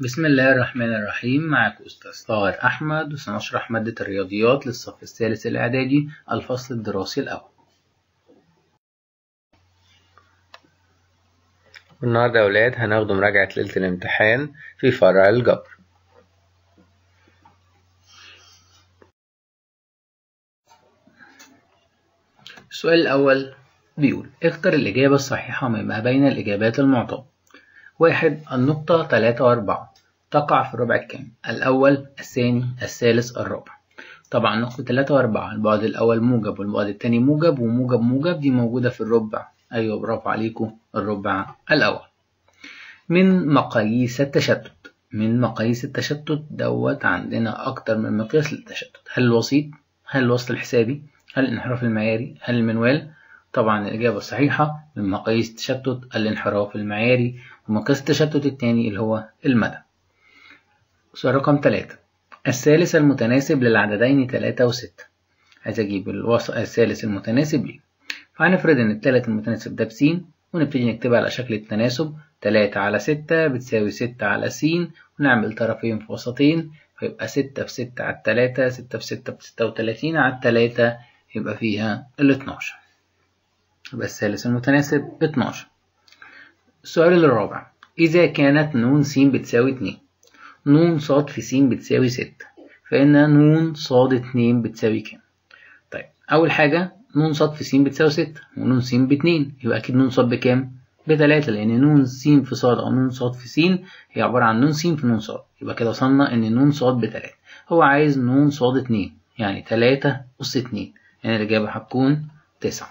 بسم الله الرحمن الرحيم معك أستاذ طاهر أحمد وسنشرح مادة الرياضيات للصف الثالث الإعدادي الفصل الدراسي الأول النهاردة يا أولاد هناخد مراجعة ليلة الامتحان في فرع الجبر السؤال الأول بيقول اختر الإجابة الصحيحة مما بين الإجابات المعطاة واحد النقطة تلاتة وأربعة تقع في الربع الكام الأول الثاني الثالث الرابع طبعا نقطة تلاتة وأربعة البعد الأول موجب والبعد التاني موجب وموجب موجب دي موجودة في الربع أيوة برافو عليكم الربع الأول من مقاييس التشتت من مقاييس التشتت دوت عندنا أكتر من مقياس للتشتت هل الوسيط هل الوسط الحسابي هل الانحراف المعياري هل المنوال طبعا الإجابة الصحيحة من مقاييس التشتت الانحراف المعياري ومقياس التشتت الثاني اللي هو المدى سؤال رقم ثلاثة الثالث المتناسب للعددين تلاتة وستة عايز أجيب الثالث المتناسب ليه فهنفرض إن التالت المتناسب ده بسين ونبتدي نكتبها على شكل التناسب تلاتة على ستة بتساوي ستة على س ونعمل طرفين في وسطين فيبقى ستة في ستة على التلاتة ستة في ستة بستة وتلاتين على التلاتة يبقى فيها الاتناشر يبقى الثالث المتناسب اتناشر السؤال الرابع إذا كانت ن س بتساوي اتنين ن ص في س بتساوي ستة فإن ن ص اتنين بتساوي كام؟ طيب أول حاجة ن ص في س بتساوي ستة ونون س باتنين يبقى أكيد ن ص بكام؟ بتلاتة لأن ن س في ص أو ن ص في س هي عبارة عن ن س في ن ص يبقى كده وصلنا إن ن ص بتلاتة هو عايز ن ص اتنين يعني تلاتة أس اتنين يعني الإجابة هتكون تسعة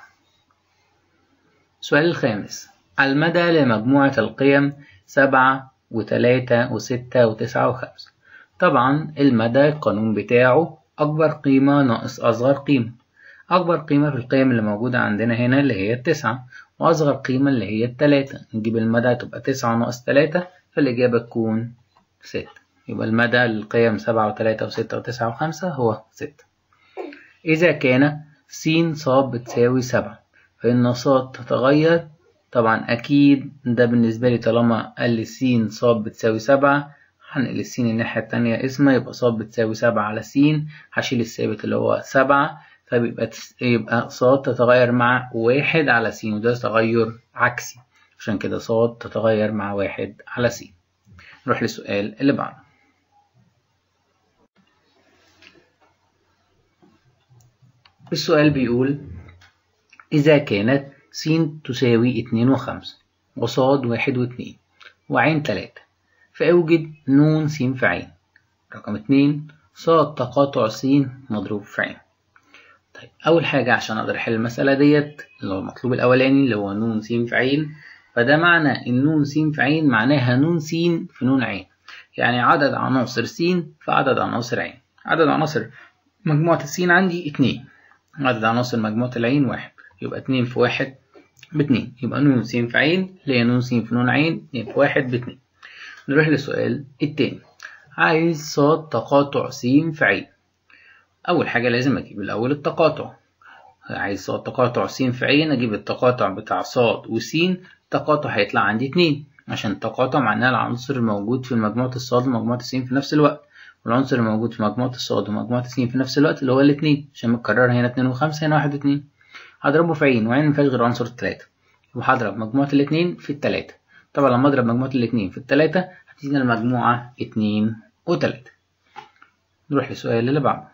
السؤال الخامس المدى لمجموعة القيم سبعة وتلاتة وستة وتسعة وخمسة طبعا المدى القانون بتاعه أكبر قيمة ناقص أصغر قيمة أكبر قيمة في القيم اللي موجودة عندنا هنا اللي هي التسعة وأصغر قيمة اللي هي التلاتة نجيب المدى تبقى تسعة ناقص تلاتة فالإجابة تكون ستة يبقى المدى للقيم سبعة وتلاتة وستة وتسعة وخمسة هو ستة إذا كان س ص بتساوي سبعة فإن ص تتغير طبعا أكيد ده بالنسبة لي طالما قال لي س ص بتساوي سبعة هنقل السين الناحية التانية اسمها يبقى ص بتساوي سبعة على س هشيل الثابت اللي هو سبعة فبيبقى يبقى ص تتغير مع واحد على س وده تغير عكسي عشان كده ص تتغير مع واحد على س نروح للسؤال اللي بعده السؤال بيقول إذا كانت س تساوي اتنين وخمسة وصاد واحد واتنين وعين تلاتة فأوجد ن س في عين رقم اتنين صاد تقاطع س مضروب في عين طيب أول حاجة عشان أقدر أحل المسألة ديت اللي هو المطلوب الأولاني اللي هو ن س في عين فده معنى إن ن س في عين معناها ن س في ن عين يعني عدد عناصر س في عدد عناصر عين عدد عناصر مجموعة السين عندي اتنين عدد عناصر مجموعة العين واحد يبقى اتنين في واحد باتنين يبقى ن س في عين اللي هي ن س في ن عين اتنين في واحد باتنين نروح للسؤال التاني عايز صاد تقاطع س في عين أول حاجة لازم أجيب الأول التقاطع عايز صاد تقاطع س في عين أجيب التقاطع بتاع صاد وس التقاطع هيطلع عندي اتنين عشان التقاطع معناها العنصر الموجود في مجموعة الصاد ومجموعة السين في نفس الوقت والعنصر الموجود في مجموعة الصاد ومجموعة السين في نفس الوقت اللي هو الاتنين عشان متكرر هنا اتنين وخمسة هنا واحد واتنين هضربه في عين وعين مفيهاش غير عنصر التلاتة وهضرب مجموعة الاتنين في التلاتة طبعا لما اضرب مجموعة الاتنين في التلاتة هتدينا المجموعة اتنين وتلاتة نروح للسؤال اللي بعده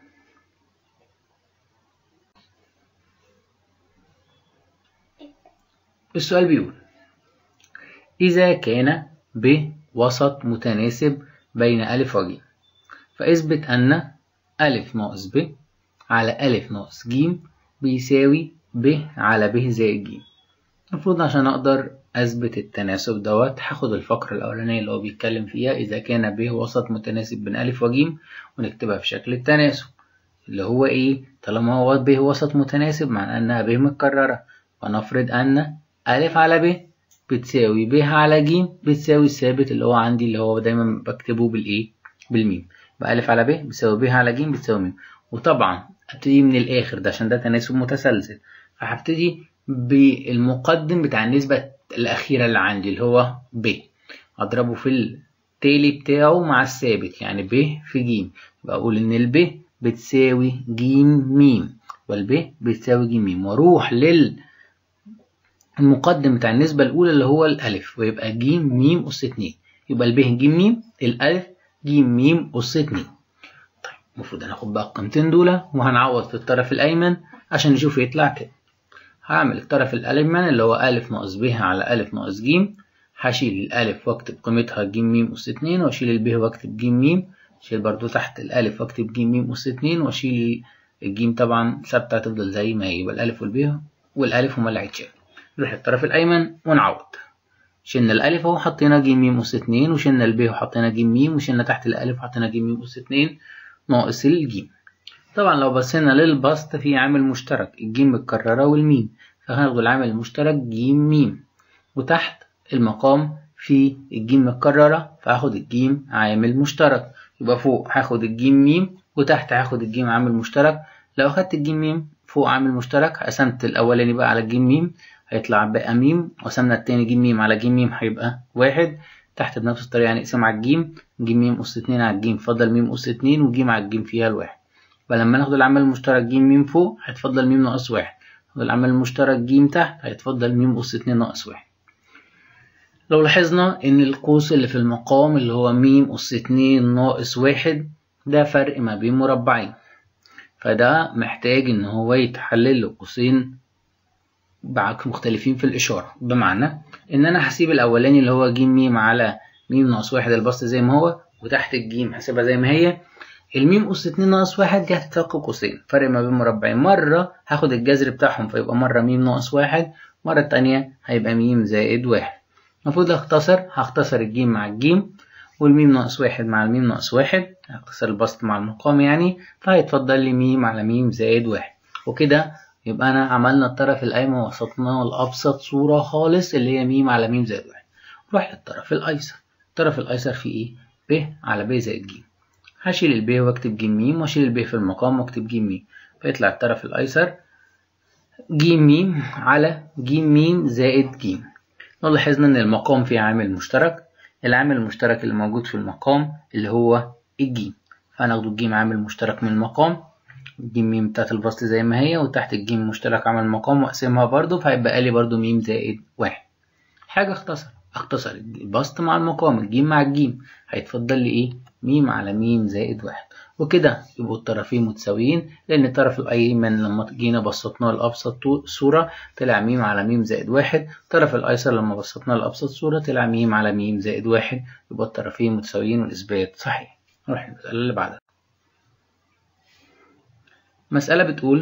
السؤال بيقول إذا كان ب وسط متناسب بين أ وج فاثبت أن أ ناقص ب على أ ناقص ج بيساوي ب على ب زائد ج المفروض عشان أقدر أثبت التناسب دوت هاخد الفقرة الأولانية اللي هو بيتكلم فيها إذا كان ب وسط متناسب بين أ وج ونكتبها في شكل التناسب اللي هو إيه طالما هو ب وسط متناسب معناه إنها ب متكررة ونفرض أن أ على ب بتساوي ب على ج بتساوي الثابت اللي هو عندي اللي هو دايما بكتبه بالإيه بالميم يبقى أ على ب بتساوي ب على ج بتساوي م وطبعا هبتدي من الآخر ده عشان ده تناسب متسلسل فهبتدي بالمقدم بتاع النسبة الأخيرة اللي عندي اللي هو ب أضربه في التالي بتاعه مع الثابت يعني ب في ج يبقى أقول إن الب بتساوي ج م والب بتساوي ج م وأروح للمقدم بتاع النسبة الأولى اللي هو الألف ويبقى ج م أس 2 يبقى الب ج م الألف ج م أس 2 طيب المفروض هناخد بقى القيمتين دول وهنعوض في الطرف الأيمن عشان نشوف يطلع كده هعمل الطرف الأيمن اللي هو أ ناقص ب على أ ناقص ج هشيل الألف وأكتب قيمتها ج م أس 2 وأشيل الب وأكتب ج م أشيل برضو تحت الألف وأكتب ج م أس 2 وأشيل الجيم طبعا ثابتة هتفضل زي ما هي يبقى الألف والب والألف هما اللي هيتشالوا نروح الطرف الأيمن ونعوض شلنا الألف أهو حطينا ج م أس 2 وشلنا الب وحطينا ج م وشلنا تحت الألف وحطينا ج م أس 2 ناقص الجيم طبعا لو بصينا للبسط في عامل مشترك الجيم متكررة والميم فهناخد العامل المشترك ج م وتحت المقام في الجيم متكررة فهاخد الجيم عامل مشترك يبقى فوق هاخد الجيم ميم وتحت هاخد الجيم عامل مشترك لو أخدت الجيم ميم فوق عامل مشترك قسمت الأولاني بقى على الجيم ميم هيطلع بقى ميم وقسمنا التاني جيم ميم على جيم ميم هيبقى واحد تحت بنفس الطريقة هنقسم على الجيم جيم ميم أس اتنين على الجيم فضل ميم أس اتنين وجيم على الجيم فيها الواحد فلما ناخد العامل المشترك ج م فوق هيتفضل م ناقص واحد ناخد العامل المشترك ج تحت هيتفضل م أس اتنين ناقص واحد لو لاحظنا إن القوس اللي في المقام اللي هو م أس اتنين ناقص واحد ده فرق ما بين مربعين فده محتاج إن هو يتحلل لقوسين مختلفين في الإشارة بمعنى إن أنا هسيب الأولاني اللي هو ج م على م ناقص واحد البسط زي ما هو وتحت الجيم هسيبها زي ما هي الميم أس اتنين ناقص واحد دي هتتفك قوسين فرق ما بين مربعين مرة هاخد الجذر بتاعهم فيبقى مرة ميم ناقص واحد مرة التانية هيبقى ميم زائد واحد المفروض اختصر هختصر الجيم مع الجيم والميم ناقص واحد مع الميم ناقص واحد هختصر البسط مع المقام يعني فهيتفضل لي ميم على ميم زائد واحد وكده يبقى أنا عملنا الطرف الأيمن وسطناه لأبسط صورة خالص اللي هي ميم على ميم زائد واحد نروح للطرف الأيسر الطرف الأيسر فيه إيه؟ ب على ب زائد ج هشيل الب واكتب ج م واشيل الب في المقام واكتب ج م فيطلع الطرف الايسر ج م على ج م زائد ج لو لاحظنا ان المقام فيه عامل مشترك العامل المشترك اللي موجود في المقام اللي هو الج فهناخد الجيم عامل مشترك من المقام ج م بتاعت البسط زي ما هي وتحت الجيم مشترك عامل المقام واقسمها برضو فهيبقى لي برضو م زائد واحد حاجة اختصر اختصر البسط مع المقام الجيم مع الجيم هيتفضل لي ايه م على م زائد واحد وكده يبقوا الطرفين متساويين لأن الطرف الأيمن لما جينا بسطناه لأبسط صورة طلع م على م زائد واحد الطرف الأيسر لما بسطناه لأبسط صورة طلع م على م زائد واحد يبقى الطرفين متساويين والإثبات صحيح نروح للمسألة اللي بعدها مسألة بتقول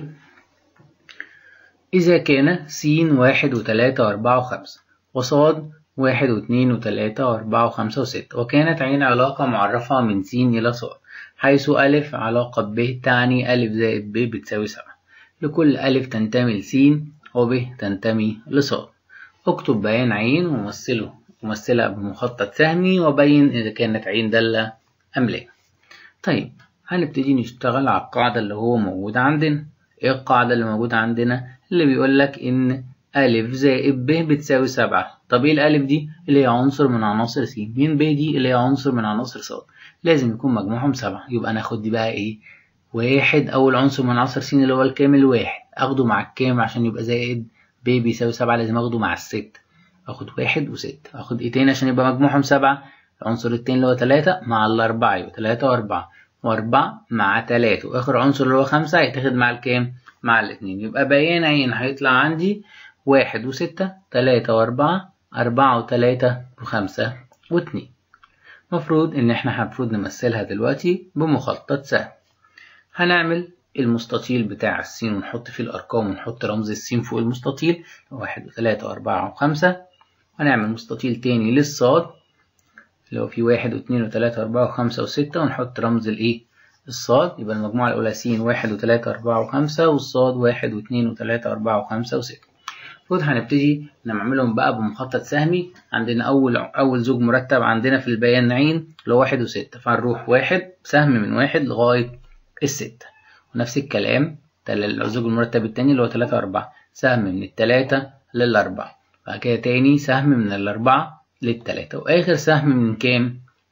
إذا كان س واحد وتلاتة وأربعة وخمسة وصاد واحد واثنين وتلاتة وأربعة وخمسة وستة وكانت عين علاقة معرفة من س إلى ص حيث ألف علاقة ب تعني ألف زائد ب بتساوي سبعة لكل ألف تنتمي لس وب تنتمي لص اكتب بيان عين ومثله ممثلة بمخطط سهمي وبين إذا كانت عين دالة أم لا طيب هنبتدي نشتغل على القاعدة اللي هو موجودة عندنا إيه القاعدة اللي موجودة عندنا اللي بيقولك إن ألف زائد ب بتساوي سبعة طب إيه الألف دي اللي هي عنصر من عناصر س مين ب دي اللي هي عنصر من عناصر ص لازم يكون مجموعهم سبعة يبقى ناخد دي بقى إيه واحد أول عنصر من عناصر س اللي هو الكامل واحد أخده مع الكام عشان يبقى زائد ب بيساوي سبعة لازم أخده مع الست أخد واحد وست أخد إيه تاني عشان يبقى مجموعهم سبعة العنصر التاني اللي هو تلاتة مع الأربعة يبقى تلاتة وأربعة وأربعة مع تلاتة وآخر عنصر اللي هو خمسة هيتاخد مع الكام مع الاتنين يبقى بيان عين هيطلع عندي واحد وستة تلاتة وأربعة أربعة وتلاتة وخمسة واتنين مفروض إن إحنا هنفروض نمثلها دلوقتي بمخطط سهل هنعمل المستطيل بتاع السين ونحط فيه الأرقام ونحط رمز السين فوق المستطيل واحد وتلاتة وأربعة وخمسة هنعمل مستطيل تاني للصاد اللي هو فيه واحد واثنين وتلاتة وأربعة وخمسة وستة ونحط رمز الإيه الصاد يبقى المجموعة الأولى س واحد وتلاتة وأربعة وخمسة والصاد واحد واثنين وتلاتة وأربعة وخمسة وستة المفروض هنبتدي نعملهم بقى بمخطط سهمي عندنا أول أول زوج مرتب عندنا في البيان عين اللي هو واحد وستة فهنروح واحد سهم من واحد لغاية الستة ونفس الكلام الزوج المرتب التاني اللي هو تلاتة وأربعة سهم من التلاتة للأربعة بعد كده تاني سهم من الأربعة للتلاتة وآخر سهم من كام؟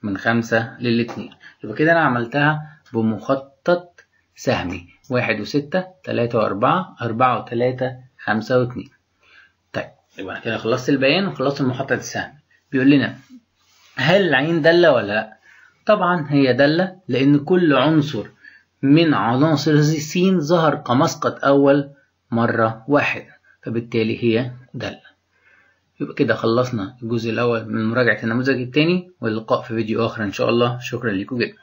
من خمسة للاتنين يبقى كده أنا عملتها بمخطط سهمي واحد وستة تلاتة وأربعة أربعة وتلاتة خمسة واتنين طيب يبقى أنا كده خلصت البيان وخلصت المخطط السهمي بيقول لنا هل العين دالة ولا لأ؟ طبعا هي دالة لأن كل عنصر من عناصر س ظهر كمسقط أول مرة واحدة فبالتالي هي دالة يبقى كده خلصنا الجزء الأول من مراجعة النموذج الثاني واللقاء في فيديو آخر إن شاء الله شكرا لكم جدا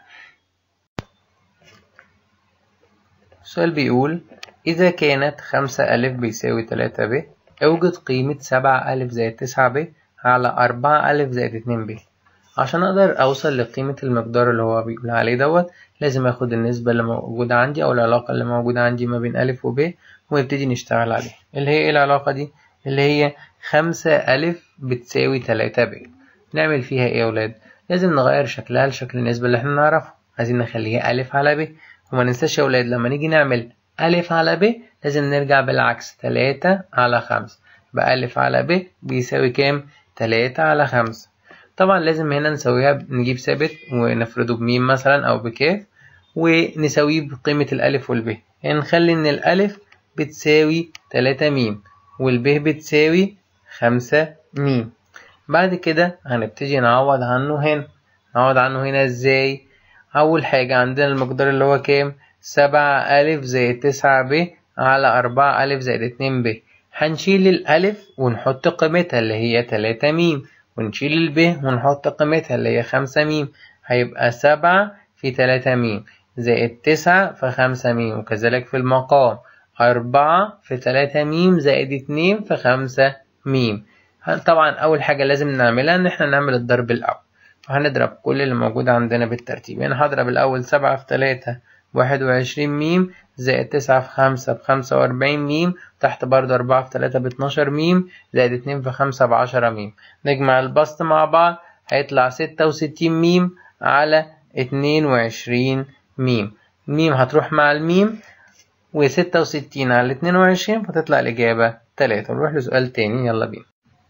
السؤال بيقول إذا كانت خمسة ألف بيساوي تلاتة ب اوجد قيمة سبعة ألف زائد تسعة ب على أربعة ألف زائد اتنين ب عشان أقدر أوصل لقيمة المقدار اللي هو بيقول عليه دوت لازم أخد النسبة اللي موجودة عندي أو العلاقة اللي موجودة عندي ما بين ألف وب ونبتدي نشتغل عليها اللي هي إيه العلاقة دي؟ اللي هي خمسة ألف بتساوي تلاتة ب نعمل فيها إيه يا ولاد؟ لازم نغير شكلها لشكل النسبة اللي احنا نعرفها عايزين نخليها ألف على ب وما ننساش يا ولاد لما نيجي نعمل ألف على ب لازم نرجع بالعكس تلاتة على خمسة يبقى ألف على ب بيساوي كام؟ تلاتة على خمسة طبعا لازم هنا نسويها نجيب ثابت ونفرده بميم مثلا أو بكاف ونساويه بقيمة الألف والب يعني نخلي إن الألف بتساوي تلاتة ميم والب بتساوي خمسة ميم بعد كده هنبتدي نعوض عنه هنا نعوض عنه هنا ازاي أول حاجة عندنا المقدار اللي هو كام سبعة ألف زائد تسعة ب على أربعة ألف زائد اتنين ب هنشيل الألف ونحط قيمتها اللي هي تلاتة ميم ونشيل الب ونحط قيمتها اللي هي خمسة ميم هيبقى سبعة في تلاتة ميم زائد تسعة في خمسة ميم وكذلك في المقام أربعة في تلاتة ميم زائد اتنين في خمسة ميم طبعا أول حاجة لازم نعملها إن احنا نعمل الضرب الأول وهنضرب كل اللي موجود عندنا بالترتيب يعني هضرب الأول سبعة في تلاتة واحد وعشرين ميم زائد تسعة في خمسة بخمسة وأربعين ميم تحت برضه أربعة في تلاتة باتناشر ميم زائد اتنين في خمسة بعشرة ميم نجمع البسط مع بعض هيطلع ستة وستين ميم على اتنين وعشرين ميم الميم هتروح مع الميم وستة وستين على اتنين وعشرين فتطلع الإجابة تلاتة نروح لسؤال تاني يلا بينا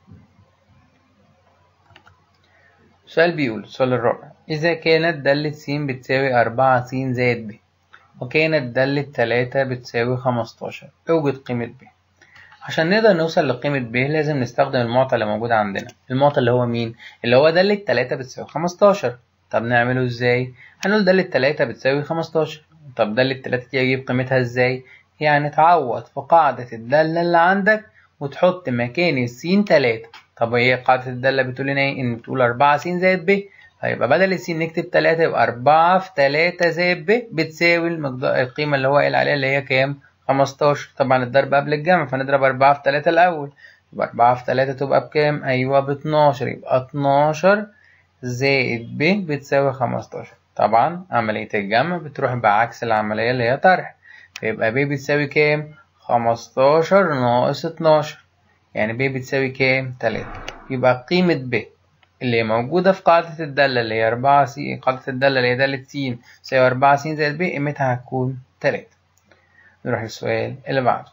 السؤال بيقول السؤال الرابع إذا كانت دالة س بتساوي أربعة س زائد ب وكانت دالة تلاتة بتساوي خمستاشر اوجد قيمة ب عشان نقدر نوصل لقيمة ب لازم نستخدم المعطى اللي موجود عندنا المعطى اللي هو مين؟ اللي هو دالة تلاتة بتساوي خمستاشر طب نعمله ازاي؟ هنقول دالة تلاتة بتساوي خمستاشر طب دالة تلاتة دي أجيب قيمتها ازاي؟ يعني تعوض في قاعدة الدالة اللي عندك وتحط مكان السين تلاتة طب هي قاعدة الدالة بتقول لنا ايه؟ إن بتقول أربعة س زائد ب هيبقى بدل السين نكتب تلاتة يبقى أربعة في تلاتة زائد ب بتساوي المقدار القيمة اللي هو قايل عليها اللي هي كام؟ خمستاشر طبعا الضرب قبل الجمع فنضرب أربعة في تلاتة الأول يبقى أربعة في تلاتة تبقى بكام؟ أيوه باتناشر يبقى اتناشر زائد ب بتساوي خمستاشر طبعا عملية الجمع بتروح بعكس العملية اللي هي طرح فيبقى ب بتساوي كام؟ خمستاشر ناقص اتناشر يعني ب بتساوي كام؟ تلاتة يبقى قيمة ب اللي موجودة في قاعدة الدالة اللي هي أربعة س قاعدة الدالة اللي هي دالة س تساوي أربعة س زائد ب قيمتها هتكون تلاتة نروح للسؤال اللي بعده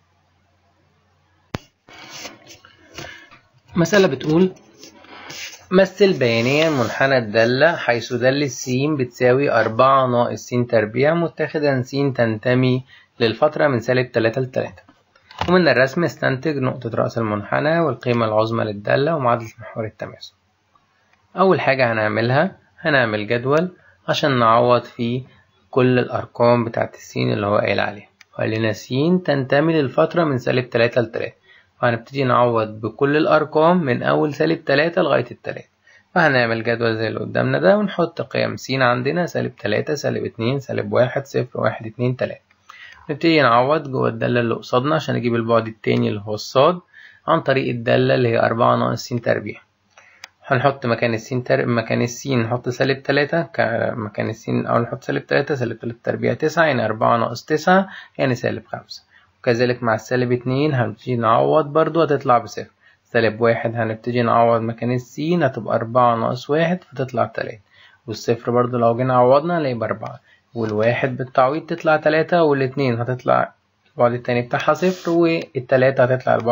مسألة بتقول مثل بيانيا منحنى الدالة حيث دالة س بتساوي أربعة ناقص س تربيع متخذا س تنتمي للفترة من سالب تلاتة لتلاتة ومن الرسم استنتج نقطة رأس المنحنى والقيمة العظمى للدالة ومعادلة محور التماثل أول حاجة هنعملها هنعمل جدول عشان نعوض فيه كل الأرقام بتاعت السين اللي هو قايل عليها وقال لنا س تنتمي للفترة من سالب تلاتة لتلاتة وهنبتدي نعوض بكل الأرقام من أول سالب تلاتة لغاية التلاتة فهنعمل جدول زي اللي قدامنا ده ونحط قيم س عندنا سالب تلاتة سالب اتنين سالب واحد صفر واحد اتنين تلاتة نبتدي نعوض جوه الدالة اللي قصادنا عشان نجيب البعد التاني اللي هو الصاد عن طريق الدالة اللي هي أربعة ناقص س تربيع هنحط مكان السين تر... مكان السين نحط سالب تلاتة ك... مكان السين أو نحط سالب تلاتة سالب تلاتة تربيع تسعة يعني أربعة ناقص تسعة يعني سالب خمسة وكذلك مع السالب اتنين هنبتدي نعوض برضو هتطلع بصفر سالب واحد هنبتدي نعوض مكان السين هتبقى أربعة ناقص واحد فتطلع تلاتة والصفر برضو لو جينا عوضنا هنلاقي بأربعة والواحد بالتعويض تطلع تلاتة والاتنين هتطلع البعد التاني بتاعها صفر والتلاتة هتطلع البعد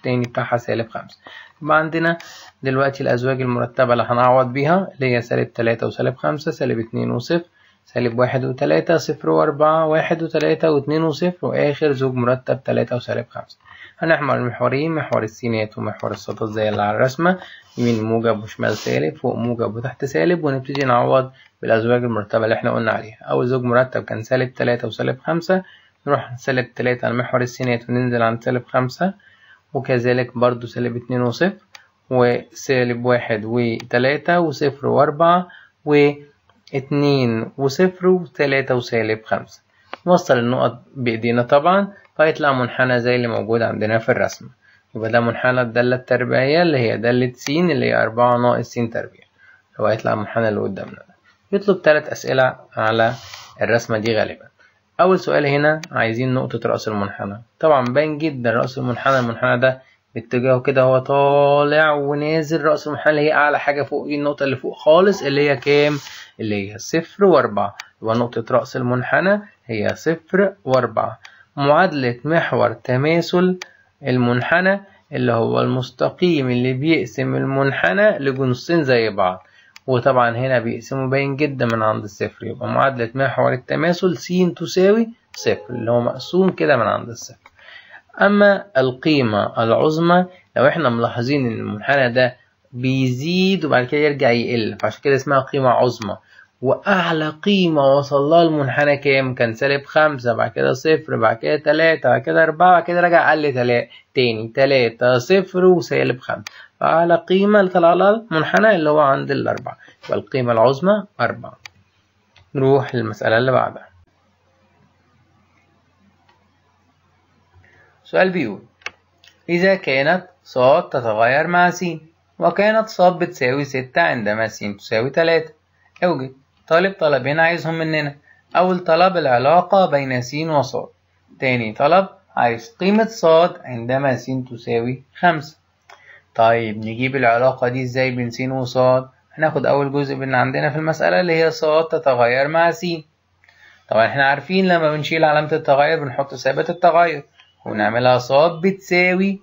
والتاني بتاعها سالب خمسة يبقى عندنا دلوقتي الأزواج المرتبة اللي هنعوض بيها اللي هي سالب تلاتة وسالب خمسة سالب اتنين وصفر سالب واحد وتلاتة صفر وأربعة واحد وتلاتة واتنين وصفر وآخر زوج مرتب تلاتة وسالب خمسة هنحمل المحورين محور السينات ومحور السطات زي اللي على الرسمة يمين موجب وشمال سالب فوق موجب وتحت سالب ونبتدي نعوض بالأزواج المرتبة اللي احنا قلنا عليها أول زوج مرتب كان سالب تلاتة وسالب خمسة نروح سالب تلاتة على محور السينات وننزل عند سالب خمسة وكذلك برضو سالب اتنين وصفر وسالب واحد وتلاتة وصفر وأربعة واتنين وصفر وتلاتة وسالب خمسة نوصل النقط بإيدينا طبعا فيطلع منحنى زي اللي موجود عندنا في الرسمة يبقى ده منحنى الدالة التربيعية اللي هي دالة س اللي هي أربعة ناقص س تربيع هو هيطلع المنحنى اللي قدامنا ده يطلب تلات أسئلة على الرسمة دي غالبا أول سؤال هنا عايزين نقطة رأس المنحنى طبعا باين جدا رأس المنحنى المنحنى ده اتجاهه كده هو طالع ونازل رأس المنحنى اللي هي أعلى حاجة فوق دي النقطة اللي فوق خالص اللي هي كام؟ اللي هي صفر وأربعة يبقى نقطة رأس المنحنى هي صفر وأربعة معادلة محور تماثل المنحنى اللي هو المستقيم اللي بيقسم المنحنى لجنسين زي بعض وطبعا هنا بيقسموا باين جدا من عند الصفر يبقى معادلة محور التماثل س تساوي صفر اللي هو مقسوم كده من عند الصفر أما القيمة العظمى لو احنا ملاحظين إن المنحنى ده بيزيد وبعد كده يرجع يقل فعشان كده اسمها قيمة عظمى وأعلى قيمة وصل لها المنحنى كام؟ كان سالب خمسة بعد كده صفر بعد كده تلاتة بعد كده أربعة بعد كده رجع قل تلاتة تاني تلاتة صفر وسالب خمسة فأعلى قيمة اللي طلع لها المنحنى اللي هو عند الأربعة يبقى القيمة العظمى أربعة نروح للمسألة اللي بعدها سؤال بيقول إذا كانت ص تتغير مع س وكانت ص بتساوي ستة عندما س تساوي تلاتة اوجد طالب طلبين عايزهم مننا أول طلب العلاقة بين س وص تاني طلب عايز قيمة ص عندما س تساوي خمسة طيب نجيب العلاقة دي ازاي بين س وص هناخد أول جزء من عندنا في المسألة اللي هي ص تتغير مع س طبعا احنا عارفين لما بنشيل علامة التغير بنحط ثابت التغير ونعملها ص بتساوي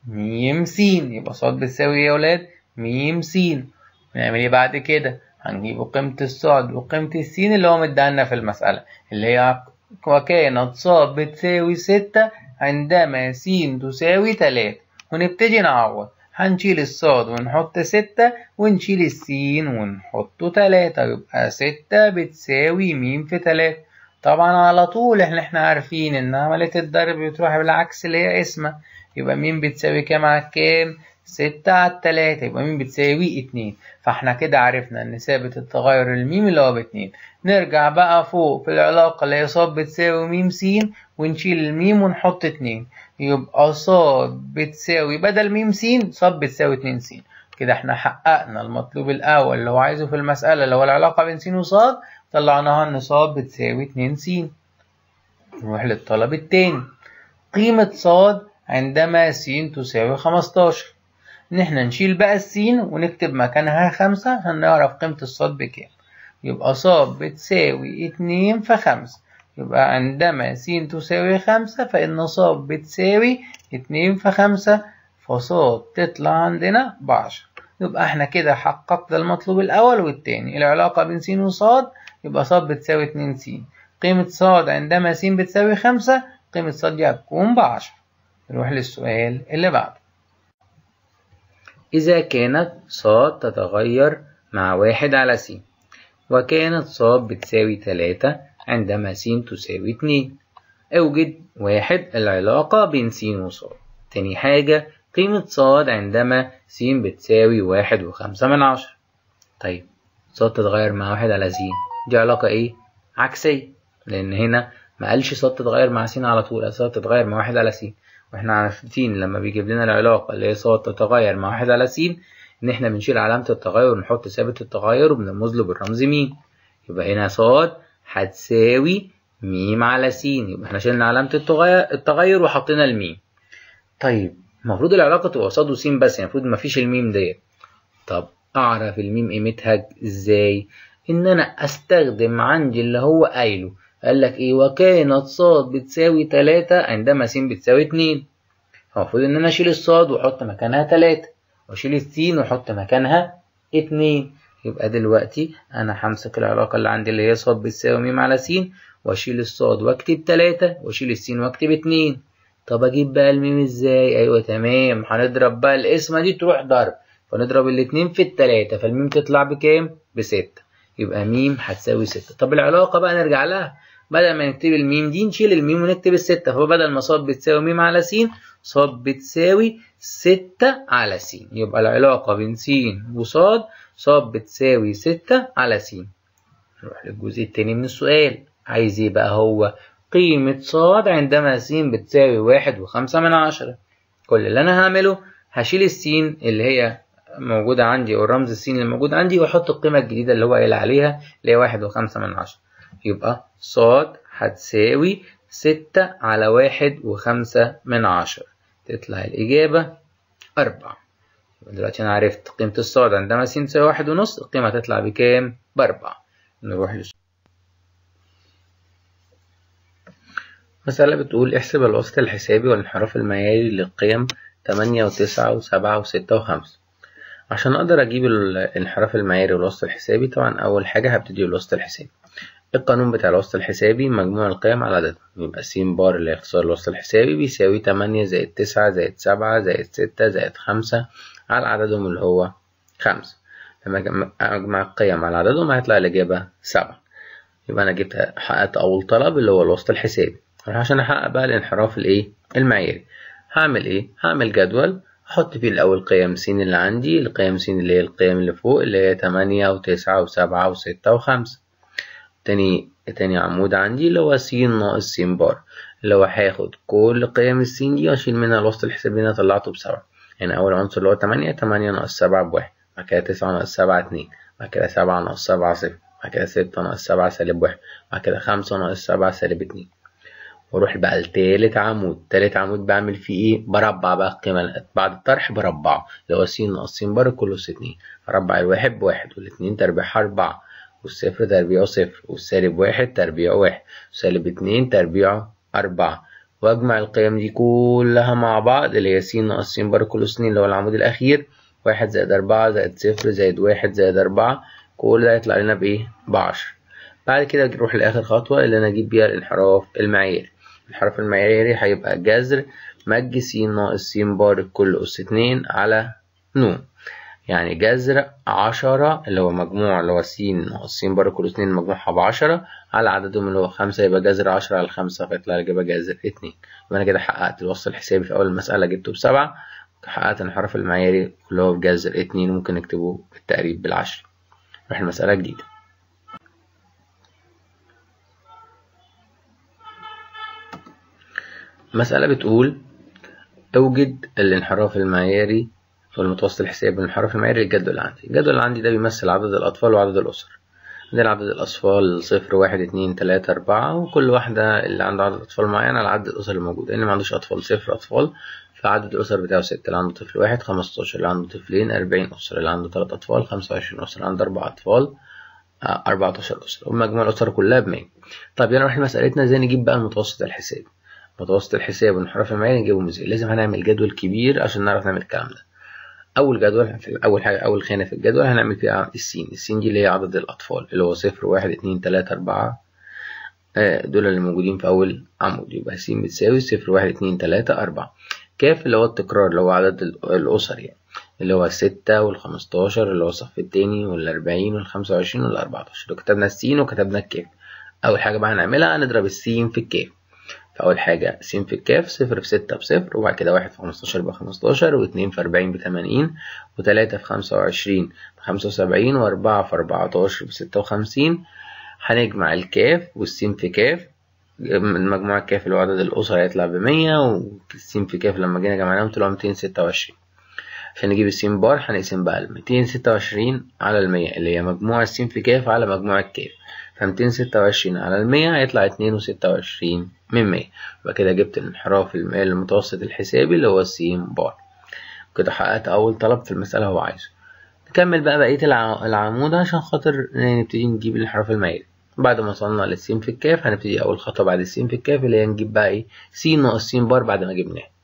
م س يبقى ص بتساوي ايه يا ولاد م س ونعمل ايه بعد كده هنجيب قيمة الصاد وقيمة السين اللي هو مديها في المسألة اللي هي وكانت ص بتساوي ستة عندما س تساوي تلاتة ونبتدي نعوض هنشيل الصاد ونحط ستة ونشيل السين ونحط تلاتة يبقى ستة بتساوي م في تلاتة طبعا على طول احنا احنا عارفين ان عملية الضرب بتروح بالعكس اللي هي قسمة يبقى م بتساوي كام على كام؟ ستة على التلاتة يبقى م بتساوي اتنين فاحنا كده عرفنا ان ثابت التغير الميم اللي هو باتنين نرجع بقى فوق في العلاقة اللي هي ص بتساوي م س ونشيل الميم ونحط اتنين يبقى ص بتساوي بدل م س ص بتساوي اتنين س كده احنا حققنا المطلوب الأول اللي هو عايزه في المسألة اللي هو العلاقة بين س وص طلعناها إن ص بتساوي اتنين س نروح للطلب التاني قيمة ص عندما س تساوي خمستاشر إن احنا نشيل بقى السين ونكتب مكانها خمسة عشان نعرف قيمة الصاد بكام يبقى ص بتساوي اتنين في خمسة يبقى عندما س تساوي خمسة فإن ص بتساوي اتنين في خمسة فصاد تطلع عندنا بعشرة يبقى احنا كده حققنا المطلوب الأول والتاني العلاقة بين س وصاد يبقى ص بتساوي اتنين س قيمة ص عندما س بتساوي خمسة قيمة ص دي هتكون بعشرة نروح للسؤال اللي بعده إذا كانت ص تتغير مع واحد على س وكانت ص بتساوي تلاتة عندما س تساوي اتنين اوجد واحد العلاقة بين س وص تاني حاجة قيمة ص عندما س بتساوي واحد وخمسة من عشرة طيب ص تتغير مع واحد على س دي علاقة ايه؟ عكسية لأن هنا ما قالش ص تتغير مع س على طول ص تتغير مع واحد على س واحنا عارفين لما بيجيب لنا العلاقة اللي هي ص تتغير مع واحد على س إن احنا بنشيل علامة التغير ونحط ثابت التغير وبنرمز له بالرمز م يبقى هنا ص هتساوي م على س يبقى احنا شلنا علامة التغير, التغير وحطينا الميم طيب المفروض العلاقة تبقى ص وس بس يعني المفروض مفيش الميم ديت طب أعرف الميم قيمتها إزاي؟ إن أنا أستخدم عندي اللي هو قايله قال لك إيه وكانت ص بتساوي تلاتة عندما س بتساوي اتنين المفروض إن أنا أشيل الصاد وأحط مكانها تلاتة وأشيل السين وأحط مكانها اتنين يبقى دلوقتي أنا همسك العلاقة اللي عندي اللي هي صاد بتساوي م على س وأشيل الصاد وأكتب تلاتة وأشيل السين وأكتب اتنين طب أجيب بقى الميم إزاي؟ أيوة تمام هنضرب بقى القسمة دي تروح ضرب فنضرب الاتنين في التلاتة فالميم تطلع بكام؟ بستة يبقى م هتساوي ستة طب العلاقة بقى نرجع لها بدل ما نكتب الميم دي نشيل الميم ونكتب الستة فبدل ما صاد بتساوي م على س صاد بتساوي ستة على س يبقى العلاقة بين س وصاد صاد بتساوي ستة على س نروح للجزء التاني من السؤال عايز ايه بقى هو قيمة صاد عندما س بتساوي واحد وخمسة من عشرة كل اللي أنا هعمله هشيل السين اللي هي موجودة عندي أو الرمز السين اللي موجود عندي وأحط القيمة الجديدة اللي هو قايل عليها اللي هي واحد وخمسة من عشرة يبقى صاد هتساوي ستة على واحد وخمسة من عشرة تطلع الإجابة أربعة دلوقتي أنا عرفت قيمة الصاد عندما س تساوي واحد ونص القيمة هتطلع بكام؟ بأربعة نروح للسؤال مسألة بتقول احسب الوسط الحسابي والانحراف المعياري للقيم تمانية وتسعة وسبعة وستة وخمسة عشان أقدر أجيب الانحراف المعياري والوسط الحسابي طبعا أول حاجة هبتدي بالوسط الحسابي القانون بتاع الوسط الحسابي مجموع القيم على عددهم يبقى س بار اللي هي اختصار الوسط الحسابي بيساوي تمانية زائد تسعة زائد سبعة زائد ستة زائد خمسة على عددهم اللي هو خمسة لما أجمع القيم على عددهم هيطلع الإجابة سبعة يبقى أنا جبت حققت أول طلب اللي هو الوسط الحسابي عشان أحقق بقى الانحراف الإيه المعياري هعمل إيه؟ هعمل جدول أحط فيه الأول قيم س اللي عندي القيم س اللي هي القيم اللي فوق اللي هي تمانية وتسعة وسبعة وستة وخمسة تاني تاني عمود عندي اللي هو س ناقص س بار اللي هو هاخد كل قيم السين دي واشيل منها الوسط الحسابي اللي انا طلعته بسبعة يعني أول عنصر اللي هو تمانية تمانية ناقص سبعة بواحد بعد كده تسعة ناقص سبعة اتنين بعد كده سبعة ناقص سبعة صفر بعد كده ستة ناقص سبعة سالب واحد بعد كده خمسة ناقص سبعة سالب اتنين واروح بقى لتالت عمود تالت عمود بعمل فيه ايه بربع بقى القيمة بعد الطرح بربعه اللي هو س ناقص س بار كله س اتنين اربع الواحد بواحد والاتنين تربيعها اربعة والصفر تربيعه صفر والسالب واحد تربيعه واحد وسالب اتنين تربيعه أربعة وأجمع القيم دي كلها مع بعض اللي هي س ناقص س بار كله س اللي هو العمود الأخير واحد زائد أربعة زائد صفر زائد واحد زائد أربعة كل ده يطلع لنا بإيه؟ بعشرة بعد كده نروح لآخر خطوة اللي أنا أجيب بيها الانحراف المعياري الانحراف المعياري هيبقى جذر مج س ناقص س بار كل أس اتنين على ن يعني جذر عشرة اللي هو مجموع اللي هو س ناقص س بار كل اتنين مجموعها بعشرة على عددهم اللي هو خمسة يبقى جذر عشرة على خمسة فيطلع الإجابة جذر اتنين يبقى أنا كده حققت الوسط الحسابي في أول المسألة جبته بسبعة حققت الانحراف المعياري اللي هو بجذر اتنين ممكن نكتبه بالتقريب بالعشر نروح المسألة جديدة مسألة بتقول اوجد الانحراف المعياري والمتوسط الحسابي والانحراف المعياري للجدول اللي عندي الجدول اللي عندي ده بيمثل عدد الأطفال وعدد الأسر عندنا عدد الأطفال صفر واحد اتنين تلاتة أربعة وكل واحدة اللي عنده عدد أطفال معين على عدد الأسر الموجودة اللي ما عندوش أطفال صفر أطفال فعدد الأسر بتاعه ستة اللي عنده طفل واحد خمستاشر اللي عنده طفلين أربعين أسرة اللي عنده تلات أطفال خمسة وعشرين أسرة اللي عنده أربع أطفال أربعتاشر أسرة ومجموع الأسر كلها بمية طب يلا نروح لمسألتنا ازاي نجيب بقى المتوسط الحسابي متوسط الحساب والانحراف المعياري نجيبهم ازاي لازم هنعمل جدول كبير عشان نعرف نعمل الكلام ده اول جدول في اول حاجه اول خانه في الجدول هنعمل فيها السين السين دي اللي هي عدد الاطفال اللي هو صفر واحد اتنين تلاته اربعه دول اللي موجودين في اول عمود يبقى س بتساوي صفر واحد اتنين تلاته اربعه كاف اللي هو التكرار اللي هو عدد الاسر يعني اللي هو الستة والخمستاشر اللي هو الصف التاني والأربعين والخمسة وعشرين والأربعتاشر لو كتبنا السين وكتبنا الكاف أول حاجة بقى هنعملها هنضرب السين في الكاف فأول حاجة س في الكاف صفر في ستة بصفر وبعد كده واحد في خمستاشر بخمستاشر واتنين في أربعين بتمانين وتلاتة في خمسة وعشرين بخمسة وسبعين وأربعة في أربعتاشر بستة وخمسين هنجمع الكاف والسين في كاف من مجموع الكاف اللي هو عدد الأسر هيطلع بمية والسين في كاف لما جينا جمعناهم طلعوا ميتين ستة وعشرين عشان نجيب السين بار هنقسم بقى الميتين ستة وعشرين على المية اللي هي مجموع السين في كاف على مجموع الكاف فميتين ستة وعشرين على المية هيطلع اتنين وستة وعشرين من مية يبقى كده جبت الانحراف المتوسط الحسابي اللي هو السين بار كده حققت أول طلب في المسألة هو عايزه نكمل بقى بقية العمود عشان خاطر نبتدي نجيب الانحراف المائلي بعد ما وصلنا للسين في الكاف هنبتدي أول خطوة بعد السين في الكاف اللي هي نجيب بقى إيه س ناقص س بار بعد ما جبناه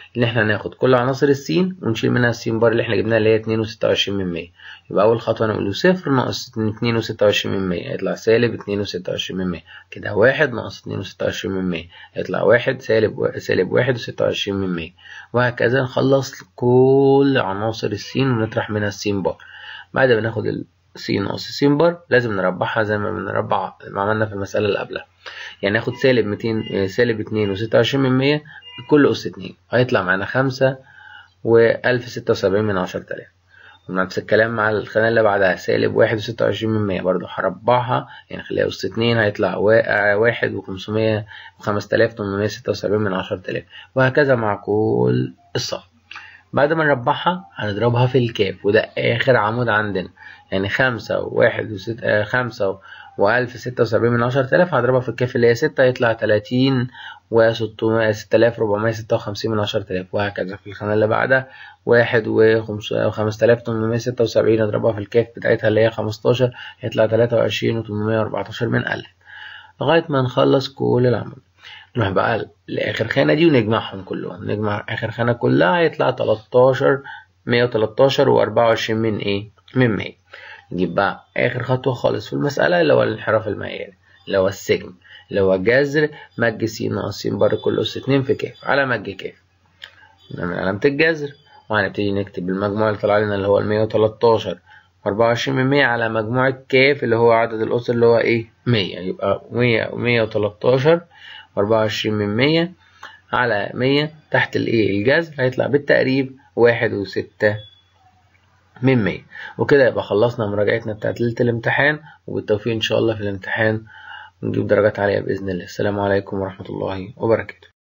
ان احنا ناخد كل عناصر السين ونشيل منها السين بار اللي احنا جبناها اللي هي 2 و26 من 100 يبقى اول خطوه نقول صفر ناقص 2 و26 من 100 هيطلع سالب 2 و26 من 100 كده 1 ناقص 2 و26 من 100 هيطلع 1 سالب و... سالب 1 و26 من 100 وهكذا نخلص كل عناصر السين ونطرح منها السين بار بعد ما ناخد س ناقص س بار لازم نربحها زي ما بنربع ما عملنا في المسألة اللي قبلها يعني ناخد سالب 200 سالب 2 و26 من 100 كل أس 2 هيطلع معانا 5 و1076 من 10000 ونفس الكلام مع الخانة اللي بعدها سالب 1 و26 من 100 برضه هربعها يعني خليها أس 2 هيطلع 1 و500 و5876 من 10000 وهكذا مع كل الصف بعد ما نربعها هنضربها في الكاف وده آخر عمود عندنا يعني خمسة وواحد وست آه خمسة وألف ستة وسبعين من عشرة آلاف هضربها في الكاف اللي هي ستة يطلع تلاتين وستمائة ستة آلاف ربعمائة ستة وخمسين من عشرة آلاف وهكذا في الخانة اللي بعدها واحد وخمسة آلاف تمنمية ستة وسبعين نضربها في الكاف بتاعتها اللي هي خمستاشر يطلع تلاتة وعشرين وتمنمية وأربعتاشر من ألف لغاية ما نخلص كل العمود نروح بقى لآخر خانة دي ونجمعهم كلهم نجمع آخر خانة كلها هيطلع تلاتاشر مية وتلاتاشر وأربعة وعشرين من إيه؟ من مية نجيب بقى آخر خطوة خالص في المسألة اللي هو الانحراف المعياري اللي هو السجن اللي هو جذر مج س ناقص س بر كل أس اتنين في كاف على مج كاف نعمل علامة الجذر وهنبتدي نكتب المجموع اللي طلع لنا اللي هو المية وتلاتاشر وأربعة وعشرين من مية على مجموعة كاف اللي هو عدد الأس اللي هو إيه مية يبقى مية ومية وتلاتاشر وأربعة وعشرين من مية على مية تحت الإيه الجذر هيطلع بالتقريب واحد وستة من مية وكده يبقى خلصنا مراجعتنا بتاعت ليلة الامتحان وبالتوفيق إن شاء الله في الامتحان ونجيب درجات عالية بإذن الله السلام عليكم ورحمة الله وبركاته